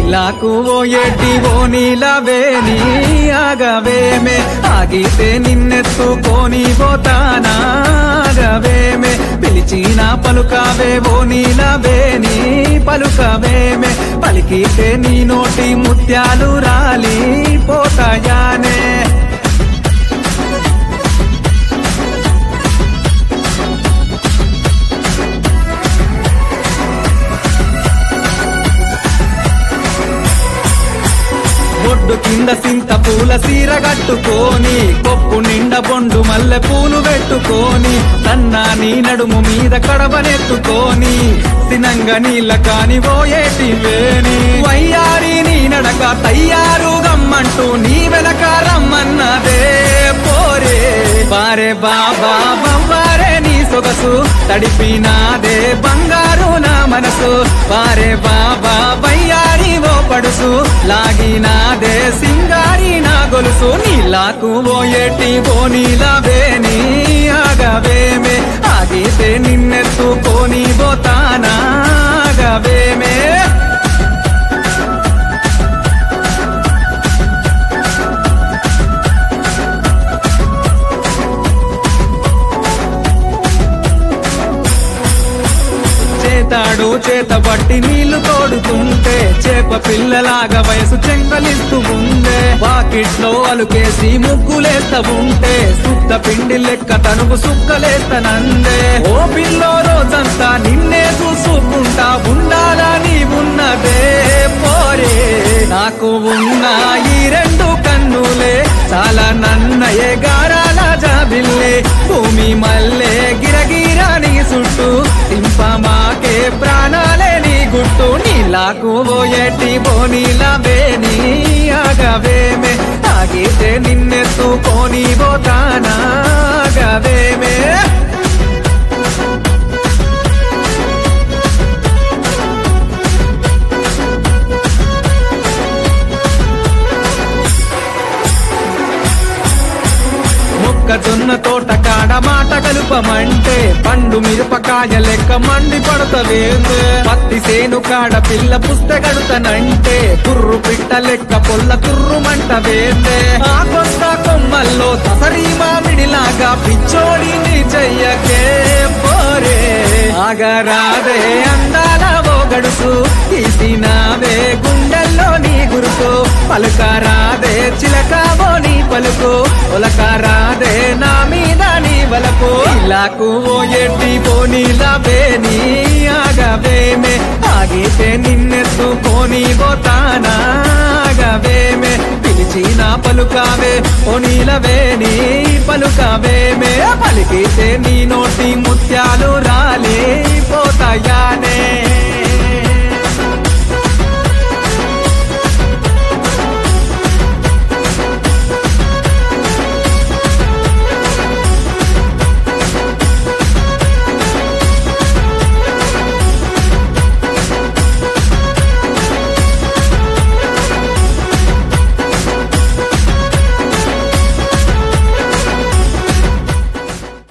నీలాకు ఓ ఎడ్డి ఓ నీలవేని ఆగవేమే ఆగితే నిన్నెత్తుకొని పోతానా ఆగవేమే పిలిచిన పలుకవే ఓ నీలవేని పలుకవేమే పలికితే నీ నోటి ముత్యాలు రాలి పోతాయానే బొడ్డు కింద సింత పూల సీర కట్టుకొని కొప్పు నిండా బొండు మల్లె పూలు పెట్టుకొని సన్నాని నడుము మీద కడవనెత్తుకొని సినంగ నీళ్ళ కాని ఓయేటి వేని వయ్యారి నీ నడక తయ్యారు గమ్మంటూ నీ వెనక రమ్మన్నదే పోరే బారే బాబా బవ్వారే నీ సొగసు తడిపినాదే బంగారు నా మనసు బారే బాబా బయ్యారి ఓ పడుసు లాగినాదే సింగారి నా గొలుసు నీలాకు ఓయేటి ఓ నీలవేని ఆగవేమే ఆగితే నిన్నెత్తుకొని పోతానా ఆగవేమే చేతాడు చేత పట్టి నీళ్లు తోడుతుంటే చేప పిల్లలాగా వయసు చెంగలిస్తూ ఉందే వాకిట్లో అలుకేసి ముగ్గులేస్తా ఉంటే సుత్త పిండి లెక్క తనుగు సుక్కలేస్తనందే ఓ పిల్లో రోజంతా నిన్నే చూసుకుంటా ఉండాలని ఉన్నదే పోరే నాకు ఉన్న ఈ రెండు కన్నులే చాలా నన్నయే గారాల జాబిల్లే భూమి మల్లె గిరగిరాని చుట్టూ సింపమాకే ప్రాణాలే నీ గుట్టు నీలాకు ఓయటి బోనీలవేని ఆగవేమే తాగితే నిన్నెత్తుకొని పోతానా ఆగవేమే మొక్కజొన్న తోట కాడ మాట కలుపమంటే పండు మిరపకాయ లెక్క మండి పడతవేందే పత్తి సేను కాడ పిల్ల పుస్తకడుతనంటే కుర్రు పిట్ట లెక్క పొల్ల తుర్రుమంట వేందే ఆ కొత్త కొమ్మల్లో తసరి మామిడిలాగా పిచ్చోడిని చెయ్యకే పోరే ఆగరాదే అందాల ఓ గడుసు తీసినావే గుండెల్లో నీ గురుకు పలుకారాదే చిలకావో నీ పలుకు ఒలకారాదే నా మీద నీ వలపు ఇలాకు ఓ ఎడ్డి పోనీలవే నీ ఆగవేమే ఆగితే నిన్నెత్తుకొని పోతానా ఆగవేమే పిలిచిన పలుకావే ఓ నీలవేని పలుకవేమే పలికితే నీ నోటి ముత్యాలు రాలి పోతాయానే